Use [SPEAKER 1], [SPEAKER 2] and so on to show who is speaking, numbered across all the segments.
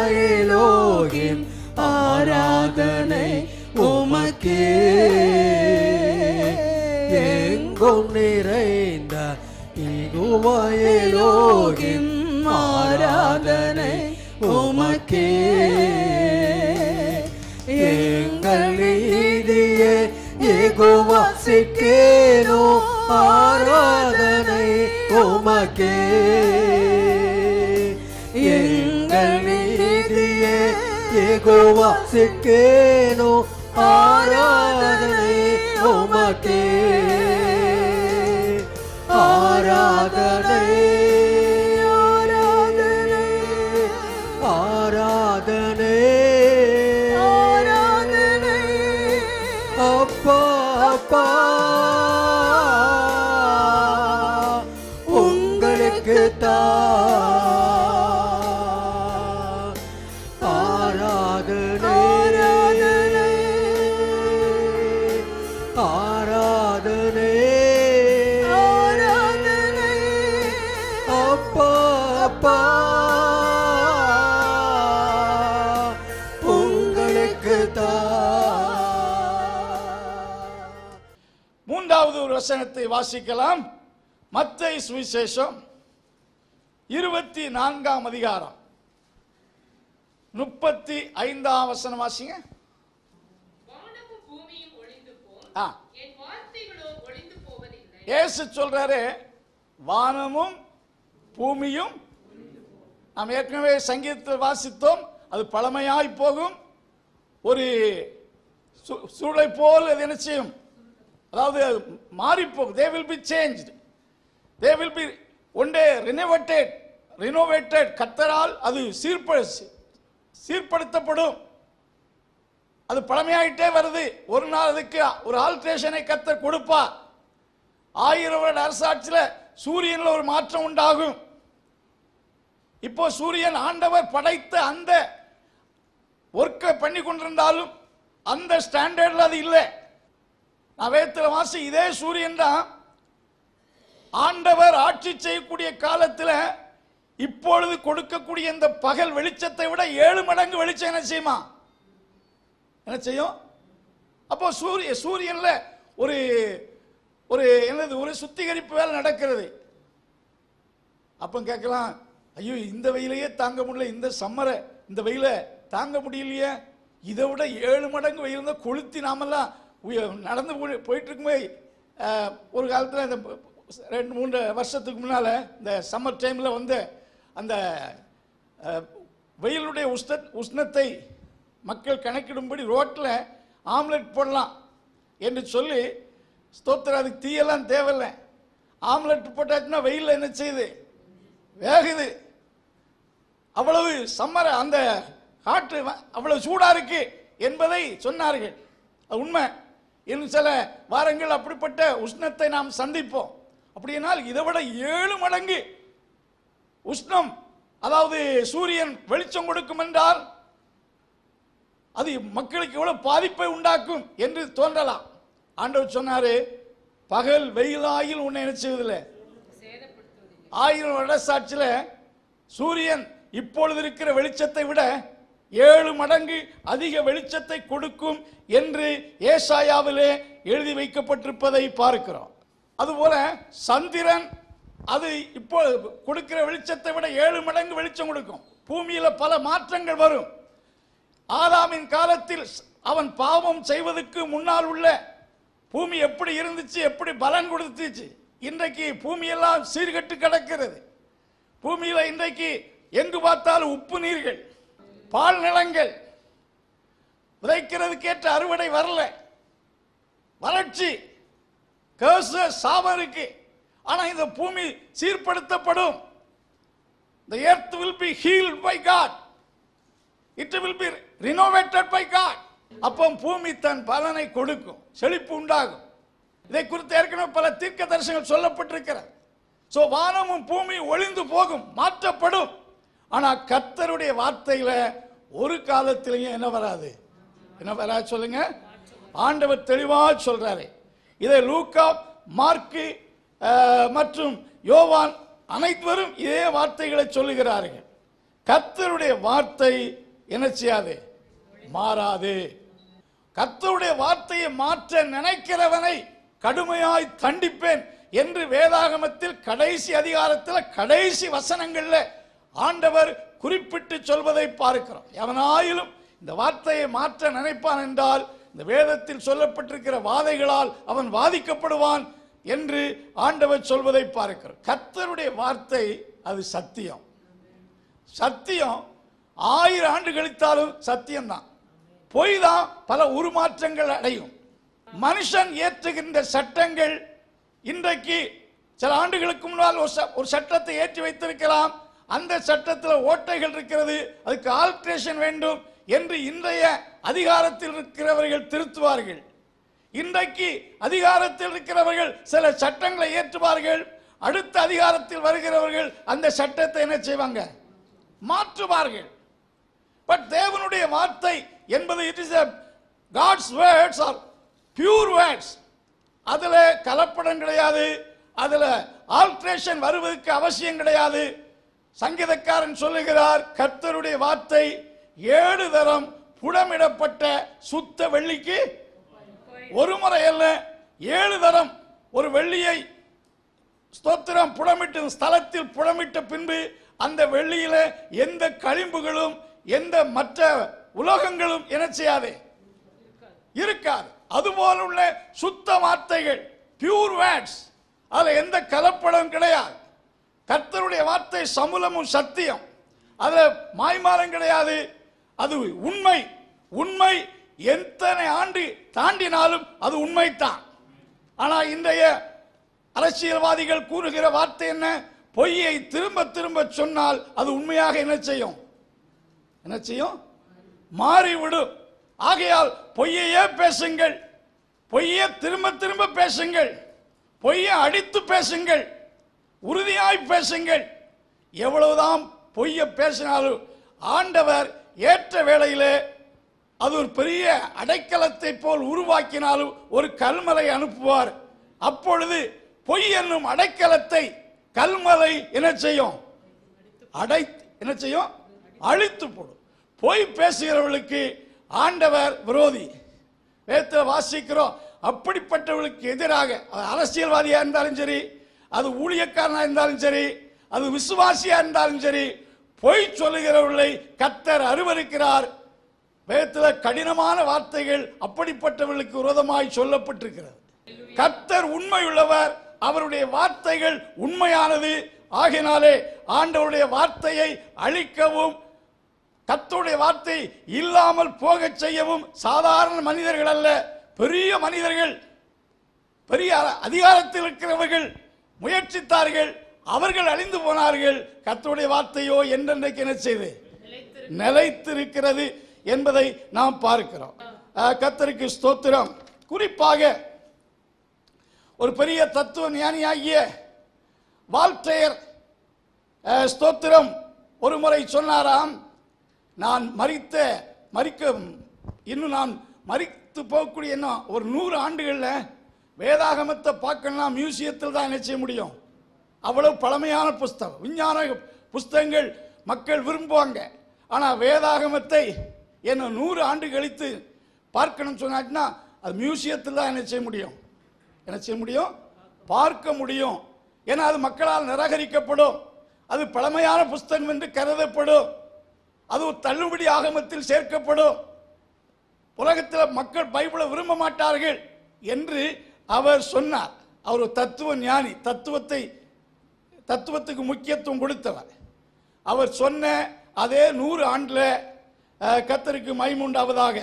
[SPEAKER 1] ஏலோகிம் ஆராதனை உமக்கே எங்கும் நிறைந்த ஏலோகிம் ஆராதனை உமக்கே எங்கள் நீதியே ஏகோவாசிக்கேனோ ஆராதனை உமக்கே எங்கள் நீதியே ஏகோவாசிக்கேனோ ஆராதனை உமக்கே ஆராதனை ஆராதனை ஆராதனை அப்பா அப்பா உங்களுக்கு தான் ஆராதனை ஆராதனை ஆராதனை அப்பா அப்பா உங்களுக்கு தான்
[SPEAKER 2] மூன்றாவது ஒரு வசனத்தை வாசிக்கலாம் மத்தை சுவிசேஷம் இருபத்தி நான்காம் அதிகாரம் முப்பத்தி ஐந்தாம் வசனம் வாசிங்க
[SPEAKER 3] வானமும் பூமியும் ஒளிந்து போம்
[SPEAKER 2] ஆ
[SPEAKER 3] என் வார்த்தைகளோ ஒளிந்து போவதில்லை
[SPEAKER 2] இயேசு சொல்றாரு வானமும் பூமியும் நாம் ஏற்கனவே சங்கீதத்தில் வாசித்தோம் அது பழமையாய் போகும் ஒரு சு- சூளை போல் அது என்ன செய்யும் அதாவது அது மாறி போகும் they will be change they will be ஒன்றே ரினோவேட்டட் ரினோவேட்டட் கத்தரால் அது சீர்ப சீர்படுத்தப்படும் அது பழமையாயிட்டே வருது ஒரு நாள் அதுக்கு ஒரு ஆல்ட்ரேஷனை கத்தர் கொடுப்பார் ஆயிரம் வருட அரசாட்சியில் சூரியன்ல ஒரு மாற்றம் உண்டாகும் இப்போ சூரியன் ஆண்டவர் படைத்த அந்த ஒர்க்கை பண்ணி கொண்டிருந்தாலும் அந்த ஸ்டாண்டர்ட்ல அது இல்லை நான் வேத்துல வாசி இதே சூரியன் தான் ஆண்டவர் ஆட்சி செய்யக்கூடிய காலத்தில் இப்பொழுது கொடுக்கக்கூடிய இந்த பகல் வெளிச்சத்தை விட ஏழு மடங்கு வெளிச்சம் என்ன செய்யுமா என்ன செய்யும் அப்போ சூரிய சூரியன்ல ஒரு ஒரு என்னது ஒரு சுத்திகரிப்பு வேலை நடக்கிறது அப்போ கேட்கலாம் ஐயோ இந்த வெயிலையே தாங்க முடியல இந்த சம்மரை இந்த வெயில தாங்க முடியலையே இதை விட ஏழு மடங்கு வெயில் தான் கொளுத்தி நாமெல்லாம் உய- நடந்து போய்- போயிட்டு இருக்கும்போது அஹ், ஒரு காலத்தில் இந்த ப- ரெண்டு மூன்று வருஷத்துக்கு முன்னால் இந்த சம்மர் டைமில் வந்து அந்த அஹ், வெயிலுடைய உஷ்ண உஷ்ணத்தை மக்கள் கணக்கிடும்படி ரோட்டில் ஆம்லெட் போடலாம் என்று சொல்லி ஸ்தோத்திரம் அதுக்கு தீயெல்லாம் தேவையில்லை ஆம்லெட் போட்டாச்சுன்னா வெயிலில் என்ன செய்யுது வேகுது அவ்வளவு சம்மர அந்த காற்று வ- அவ்வளவு சூடா இருக்கு என்பதை சொன்னார்கள் அது உண்மை இன்னும் சில வாரங்கள் அப்படிப்பட்ட உஷ்ணத்தை நாம் சந்திப்போம் அப்படினால் இதை விட ஏழு மடங்கு உஷ்ணம் அதாவது சூரியன் வெளிச்சம் கொடுக்கும் என்றால் அது மக்களுக்கு எவ்வளவு பாதிப்பை உண்டாக்கும் என்று தோன்றலாம் ஆண்டவர் சொன்னாரு பகல் வெயிலாயில் உன்னை என்ன செய்வதில்லை
[SPEAKER 3] சேதப்படுத்துவதில்லை
[SPEAKER 2] ஆயிரம் வருட சாட்சியில சூரியன் இப்பொழுது இருக்கிற வெளிச்சத்தை விட ஏழு மடங்கு அதிக வெளிச்சத்தை கொடுக்கும் என்று ஏசாயாவிலே எழுதி வைக்கப்பட்டிருப்பதை பார்க்கிறோம் அதுபோல சந்திரன் அது இப்போ கொடுக்கிற வெளிச்சத்தை விட ஏழு மடங்கு வெளிச்சம் கொடுக்கும் பூமியில பல மாற்றங்கள் வரும் ஆதாமின் காலத்தில் அவன் பாவம் செய்வதற்கு முன்னால் உள்ள பூமி எப்படி இருந்துச்சு எப்படி பலன் கொடுத்துச்சு இன்றைக்கு பூமியெல்லாம் சீர்கெட்டு கிடக்கிறது பூமியில இன்றைக்கு எங்கு பார்த்தாலும் உப்பு நீர்கள் பால் நிலங்கள் விதைக்கிறதுக்கேற்ற அறுவடை வரல வறட்சி கேச சாபம் இருக்கு ஆனா இந்த பூமி சீர்படுத்தப்படும் the earth will be healed by god it will be renovated by god அப்போ பூமி தன் பலனை கொடுக்கும் செழிப்பு உண்டாகும் இதை குறித்து ஏற்கனவே பல தீர்க்க தரிசனங்கள் சொல்லப்பட்டிருக்கிறது சோ வானமும் பூமி ஒளிந்து போகும் மாற்றப்படும் ஆனா கர்த்தருடைய வார்த்தையில ஒரு காலத்திலையும் என்ன வராது என்ன வராது சொல்லுங்க ஆண்டவர் தெளிவா சொல்றாரு இதை லூக்கா மார்க்கு அஹ், மற்றும் யோவான் அனைவரும் இதே வார்த்தைகளை சொல்லுகிறார்கள் கர்த்தருடைய வார்த்தை என்ன செய்யாது மாறாது கர்த்தருடைய வார்த்தையை மாற்ற நினைக்கிறவனை கடுமையாய் தண்டிப்பேன் என்று வேதாகமத்தில் கடைசி அதிகாரத்தில் கடைசி வசனங்கள்ல ஆண்டவர் குறிப்பிட்டு சொல்வதை பார்க்கிறோம் எவனாயிலும் இந்த வார்த்தையை மாற்ற நினைப்பான் என்றால் இந்த வேதத்தில் சொல்லப்பட்டிருக்கிற வாதைகளால் அவன் வாதிக்கப்படுவான் என்று ஆண்டவர் சொல்வதை பார்க்கிறோம் கர்த்தருடைய வார்த்தை அது சத்தியம் சத்தியம் ஆயிரம் ஆண்டு கழித்தாலும் சத்தியம்தான் பொய் தான் பல உருமாற்றங்கள் அடையும் மனுஷன் ஏற்றுகின்ற சட்டங்கள் இன்றைக்கு சில ஆண்டுகளுக்கு முன்னால் ஒரு ச- ஒரு சட்டத்தை ஏற்றி வைத்திருக்கலாம் அந்த சட்டத்தில் ஓட்டைகள் இருக்கிறது அதுக்கு ஆல்ட்ரேஷன் வேண்டும் என்று இன்றைய அதிகாரத்தில் இருக்கிறவர்கள் திருத்துவார்கள் இன்றைக்கு அதிகாரத்தில் இருக்கிறவர்கள் சில சட்டங்களை ஏற்றுவார்கள் அடுத்த அதிகாரத்தில் வருகிறவர்கள் அந்த சட்டத்தை என்ன செய்வாங்க மாற்றுவார்கள் பட் தேவனுடைய வார்த்தை என்பது it is God's words are pure words அதுல கலப்படம் கிடையாது அதுல ஆல்ட்ரேஷன் வருவதற்கு அவசியம் கிடையாது சங்கீதக்காரன் சொல்லுகிறார் கர்த்தருடைய வார்த்தை ஏழு தரம் புடமிடப்பட்ட சுத்த வெள்ளிக்கு ஒரு முறை அல்ல ஏழு தரம் ஒரு வெள்ளியை ஸ்தோத்திரம் புடமிட்டு ஸ்தலத்தில் புடமிட்ட பின்பு அந்த வெள்ளியில எந்த களிம்புகளும் எந்த மற்ற உலோகங்களும் என்ன செய்யாது இருக்காது அதுபோல உள்ள சுத்த வார்த்தைகள் பியூர் வேர்ட்ஸ் அதுல எந்த கலப்படம் கிடையாது கர்த்தருடைய வார்த்தை சமுலமும் சத்தியம் அதுல மாய்மாலம் கிடையாது அது உண்மை உண்மை எத்தனை ஆண்டு தாண்டினாலும் அது உண்மைதான் ஆனா இன்றைய அரசியல்வாதிகள் கூறுகிற வார்த்தை என்ன பொய்யை திரும்ப திரும்ப சொன்னால் அது உண்மையாக என்ன செய்யும் என்ன செய்யும் மாறிவிடும் ஆகையால் பொய்யையே பேசுங்கள் பொய்யை திரும்ப திரும்ப பேசுங்கள் பொய்யை அடித்து பேசுங்கள் உறுதியாய் பேசுங்கள் எவ்வளவுதான் பொய்யை பேசினாலும் ஆண்டவர் ஏற்ற வேளையிலே அது ஒரு பெரிய அடைக்கலத்தை போல் உருவாக்கினாலும் ஒரு கல்மலை அனுப்புவார் அப்பொழுது பொய் என்னும் அடைக்கலத்தை கல்மலை என்ன செய்யும் அடை என்ன செய்யும் அழித்து போடும் பொய் பேசுகிறவர்களுக்கு ஆண்டவர் விரோதி வேதத்தில் வாசிக்கிறோம் அப்படிப்பட்டவர்களுக்கு எதிராக அது அரசியல்வாதியா இருந்தாலும் சரி அது ஊழியக்காரனா இருந்தாலும் சரி அது விசுவாசியா இருந்தாலும் சரி பொய் சொல்லுகிறவர்களை கத்தர் அருவருக்கிறார் வேதத்தில் கடினமான வார்த்தைகள் அப்படிப்பட்டவர்களுக்கு விரோதமாய் சொல்லப்பட்டிருக்கிறது கர்த்தர் உண்மை உள்ளவர் அவருடைய வார்த்தைகள் உண்மையானது ஆகினாலே ஆண்டவருடைய வார்த்தையை அழிக்கவும் கர்த்தருடைய வார்த்தை இல்லாமல் போகச் செய்யவும் சாதாரண மனிதர்கள் அல்ல பெரிய மனிதர்கள் பெரிய அ- அதிகாரத்தில் இருக்கிறவர்கள் முயற்சித்தார்கள் அவர்கள் அழிந்து போனார்கள் கர்த்தருடைய வார்த்தையோ என்றென்றைக்கு என்ன செய்து நிலைத்திருக்கிறது என்பதை நாம் பார்க்கிறோம் அஹ், கர்த்தருக்கு ஸ்தோத்திரம் குறிப்பாக ஒரு பெரிய தத்துவ ஞானியாகிய வால்டேர் அஹ், ஸ்தோத்திரம் ஒரு முறை சொன்னாராம் நான் மறித்த மறிக்க இன்னும் நான் மறித்து போகக்கூடிய இன்னும் ஒரு நூறு ஆண்டுகளில் வேதாகமத்தை பார்க்கணும்னா மியூசியத்தில் தான் என்ன செய்ய முடியும் அவ்வளவு பழமையான புஸ்தகம் விஞ்ஞான புஸ்தகங்கள் மக்கள் விரும்புவாங்க ஆனால் வேதாகமத்தை என்ன நூறு ஆண்டு கழித்து பார்க்கணும்னு சொன்னாச்சுன்னா அது மியூசியத்தில் தான் என்ன செய்ய முடியும் என்ன செய்ய முடியும் பார்க்க முடியும் ஏன்னா அது மக்களால் நிராகரிக்கப்படும் அது பழமையான புஸ்தகம் என்று கருதப்படும் அது ஒரு தள்ளுபடி ஆகமத்தில் சேர்க்கப்படும் உலகத்தில் மக்கள் பைபிளை விரும்ப மாட்டார்கள் என்று அவர் சொன்னார் அவர் ஒரு தத்துவ ஞானி தத்துவத்தை தத்துவத்துக்கு முக்கியத்துவம் கொடுத்தவர் அவர் சொன்ன அதே நூறு ஆண்டில் அஹ், கர்த்தருக்கு மைமுண்டாவதாக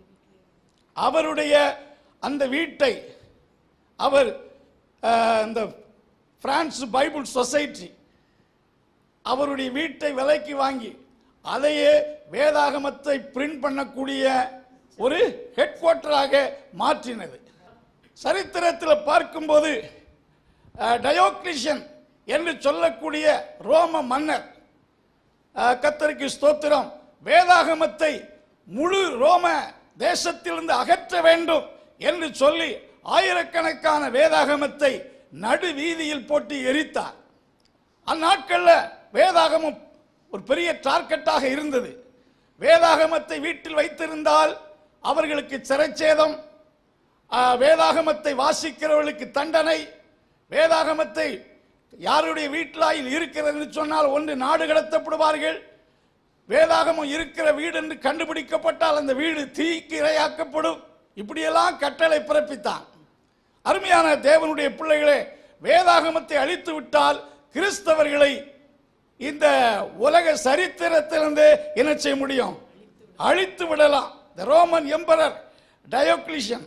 [SPEAKER 2] அவருடைய அந்த வீட்டை அவர் அஹ், இந்த பிரான்ஸ் பைபிள் சொசைட்டி அவருடைய வீட்டை விலைக்கு வாங்கி அதையே வேதாகமத்தை பிரிண்ட் பண்ணக்கூடிய ஒரு ஹெட் குவார்ட்டராக மாற்றினது சரித்திரத்தில் பார்க்கும்போது அஹ், டயோக்ளிஷன் என்று சொல்லக்கூடிய ரோம மன்னர் அஹ், கர்த்தருக்கு ஸ்தோத்திரம் வேதாகமத்தை முழு ரோம தேசத்திலிருந்து அகற்ற வேண்டும் என்று சொல்லி ஆயிரக்கணக்கான வேதாகமத்தை நடு வீதியில் போட்டு எரித்தார் அந்நாட்கள்ல வேதாகமம் ஒரு பெரிய டார்கெட்டாக இருந்தது வேதாகமத்தை வீட்டில் வைத்திருந்தால் அவர்களுக்கு சிறைச்சேதம் ஆ, வேதாகமத்தை வாசிக்கிறவர்களுக்கு தண்டனை வேதாகமத்தை யாருடைய வீட்டிலாயில் இருக்கிறது என்று சொன்னால் ஒன்று நாடு கடத்தப்படுவார்கள் வேதாகமம் இருக்கிற வீடு என்று கண்டுபிடிக்கப்பட்டால் அந்த வீடு தீக்கு இரையாக்கப்படும் இப்படியெல்லாம் கட்டளை பிறப்பித்தான் அருமையான தேவனுடைய பிள்ளைகளே வேதாகமத்தை அழித்து விட்டால் கிறிஸ்தவர்களை இந்த உலக சரித்திரத்திலிருந்து என்ன செய்ய முடியும் அழித்து விடலாம் த ரோமன் எம்பரர் டயோக்ளிஷன்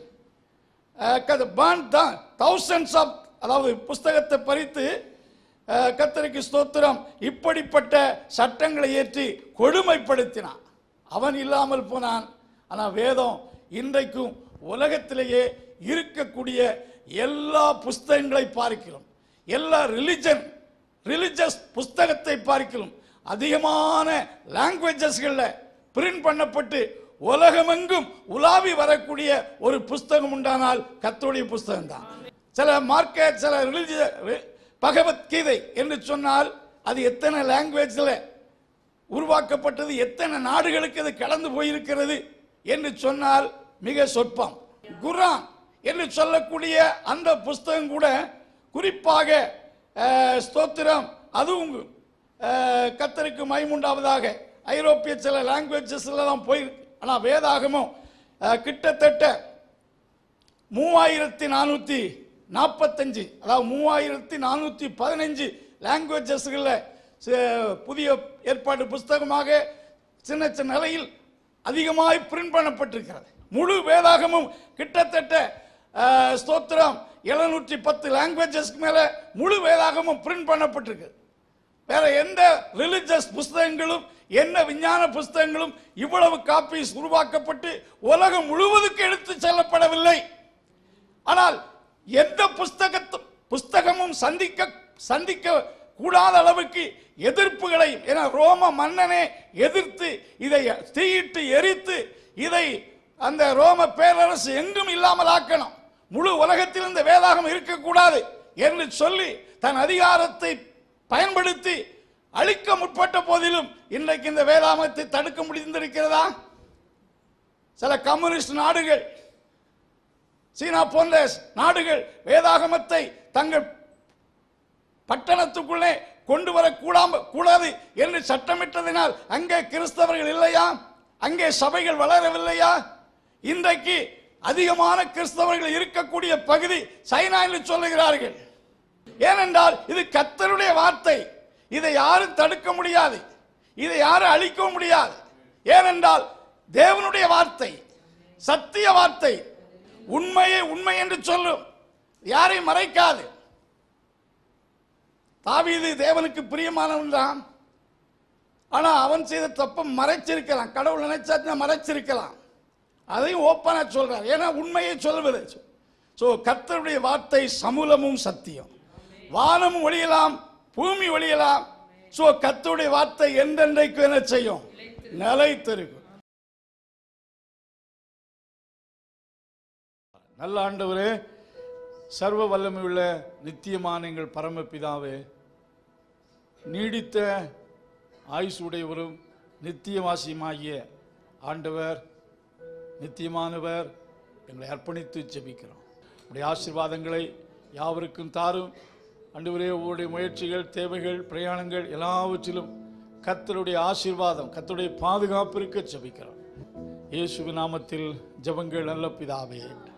[SPEAKER 2] பான் தான் தௌசண்ட்ஸ் ஆஃப் அதாவது புஸ்தகத்தை பறித்து அஹ், கர்த்தருக்கு ஸ்தோத்திரம் இப்படிப்பட்ட சட்டங்களை ஏற்றி கொடுமைப்படுத்தினான் அவன் இல்லாமல் போனான் ஆனால் வேதம் இன்றைக்கும் உலகத்திலேயே இருக்கக்கூடிய எல்லா புஸ்தகங்களை பார்க்கிறோம் எல்லா ரிலிஜன் ரிலிஜியஸ் புஸ்தகத்தை பார்க்கிறோம் அதிகமான லாங்குவேஜஸ்களில் பிரிண்ட் பண்ணப்பட்டு உலகமெங்கும் உலாவி வரக்கூடிய ஒரு புஸ்தகம் உண்டானால் கத்தோடைய புஸ்தகம் தான் சில மார்க்க சில ரிலிஜிய பகவத்கீதை என்று சொன்னால் அது எத்தனை லாங்குவேஜில் உருவாக்கப்பட்டது எத்தனை நாடுகளுக்கு அது கடந்து போயிருக்கிறது என்று சொன்னால் மிக சொற்பம் குரான் என்று சொல்லக்கூடிய அந்த புஸ்தகம் கூட குறிப்பாக அஹ், ஸ்தோத்திரம் அதுவும் அஹ், கர்த்தருக்கு மைமுண்டாவதாக ஐரோப்பிய சில லாங்குவேஜஸ்ல தான் போயிருக்கு ஆனால் வேதாகமும் அஹ், கிட்டத்தட்ட மூவாயிரத்தி நானூற்றி நாற்பத்தஞ்சு அதாவது மூவாயிரத்தி நானூற்றி பதினஞ்சு லாங்குவேஜஸ்களில் புதிய ஏற்பாடு புஸ்தகமாக சின்ன சின்ன நிலையில் அதிகமாய் பிரிண்ட் பண்ணப்பட்டிருக்கிறது முழு வேதாகமும் கிட்டத்தட்ட அஹ், ஸ்தோத்திரம் எழுநூற்றி பத்து லாங்குவேஜஸ்க்கு மேலே முழு வேதாகமும் பிரிண்ட் பண்ணப்பட்டிருக்கு வேற எந்த ரிலிஜியஸ் புஸ்தகங்களும் என்ன விஞ்ஞான புஸ்தகங்களும் இவ்வளவு காப்பீஸ் உருவாக்கப்பட்டு உலகம் முழுவதுக்கு எடுத்து செல்லப்படவில்லை ஆனால் எந்த புஸ்தகத்தும் புஸ்தகமும் சந்திக்க சந்திக்க கூடாத அளவுக்கு எதிர்ப்புகளை என ரோம மன்னனே எதிர்த்து இதை தீயிட்டு எரித்து இதை அந்த ரோம பேரரசு எங்கும் இல்லாமல் ஆக்கணும் முழு உலகத்தில் இந்த வேதாகம் இருக்கக்கூடாது என்று சொல்லி தன் அதிகாரத்தை பயன்படுத்தி அழிக்க முற்பட்ட போதிலும் இன்றைக்கு இந்த வேதாகமத்தை தடுக்க முடிந்திருக்கிறதா சில கம்யூனிஸ்ட் நாடுகள் சீனா போன்ற நாடுகள் வேதாகமத்தை தங்கள் பட்டணத்துக்குள்ளே கொண்டு வரக்கூடாம கூடாது என்று சட்டமிட்டதினால் அங்கே கிறிஸ்தவர்கள் இல்லையா அங்கே சபைகள் வளரவில்லையா இன்றைக்கு அதிகமான கிறிஸ்தவர்கள் இருக்கக்கூடிய பகுதி சைனா என்று சொல்லுகிறார்கள் ஏனென்றால் இது கர்த்தருடைய வார்த்தை இதை யாரும் தடுக்க முடியாது இதை யாரும் அழிக்கவும் முடியாது ஏனென்றால் தேவனுடைய வார்த்தை சத்திய வார்த்தை உண்மையை உண்மை என்று சொல்லும் யாரையும் மறைக்காது தாவீது தேவனுக்கு பிரியமானவன் தான் ஆனா அவன் செய்த தப்பை மறைச்சிருக்கலாம் கடவுள் நினைச்சா மறைச்சிருக்கலாம் அதையும் ஓப்பனா சொல்றார் ஏன்னா உண்மையை சொல்வது ஸோ கர்த்தருடைய வார்த்தை சமூலமும் சத்தியம் வானமும் ஒழியலாம் பூமி ஒழியலாம் ஸோ கர்த்தருடைய வார்த்தை என்றென்றைக்கு என்ன செய்யும் நிலைத்திருக்கும் நல்ல ஆண்டவரே சர்வ வல்லமையுள்ள நித்தியமான எங்கள் பரமபிதாவே நீடித்த ஆயுசுடையவரும் நித்தியவாசியுமாகிய ஆண்டவர் நித்தியமானவர் எங்களை அர்ப்பணித்து ஜெபிக்கிறோம் உடைய ஆசீர்வாதங்களை யாவருக்கும் தாரும் ஆண்டவரே உங்களுடைய முயற்சிகள் தேவைகள் பிரயாணங்கள் எல்லாவற்றிலும் கர்த்தருடைய ஆசீர்வாதம் கர்த்தருடைய பாதுகாப்பு இருக்க ஜெபிக்கிறோம் இயேசுவின் நாமத்தில் ஜெபங்கள் நல்ல பிதாவே